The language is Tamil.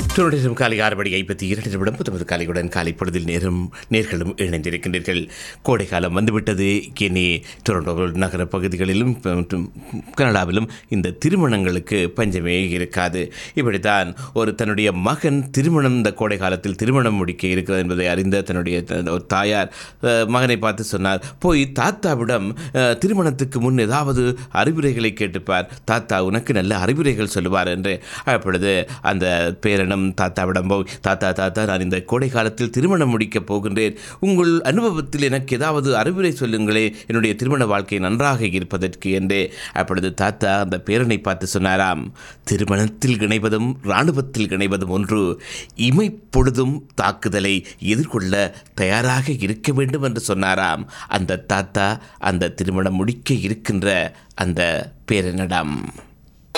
தொழிலும் காலை ஆறு மணி ஐம்பத்தி இரண்டு நிமிடம் புத்தமது காலையுடன் காலை பொழுதில் நேரம் நேர்களும் இணைந்திருக்கின்றீர்கள் கோடை காலம் வந்துவிட்டது இனி டொரண்டோ நகர பகுதிகளிலும் மற்றும் கனடாவிலும் இந்த திருமணங்களுக்கு பஞ்சமே இருக்காது இப்படித்தான் ஒரு தன்னுடைய மகன் திருமணம் இந்த கோடை காலத்தில் திருமணம் முடிக்க இருக்கிறது என்பதை அறிந்த தன்னுடைய த- ஒரு தாயார் அஹ், மகனை பார்த்து சொன்னார் போய் தாத்தாவிடம் அஹ், திருமணத்துக்கு முன் ஏதாவது அறிவுரைகளை கேட்டுப்பார் தாத்தா உனக்கு நல்ல அறிவுரைகள் சொல்லுவார் என்று அப்பொழுது அந்த பேரனும் தாத்தாவிடம் போய் தாத்தா தாத்தா நான் இந்த கோடை காலத்தில் திருமணம் முடிக்கப் போகின்றேன் உங்கள் அனுபவத்தில் எனக்கு ஏதாவது அறிவுரை சொல்லுங்களே என்னுடைய திருமண வாழ்க்கை நன்றாக இருப்பதற்கு என்றே அப்பொழுது தாத்தா அந்த பேரனை பார்த்து சொன்னாராம் திருமணத்தில் இணைவதும் இராணுவத்தில் இணைவதும் ஒன்று இமைப்பொழுதும் தாக்குதலை எதிர்கொள்ள தயாராக இருக்க வேண்டும் என்று சொன்னாராம் அந்த தாத்தா அந்த திருமணம் முடிக்க இருக்கின்ற அந்த பேரனிடம்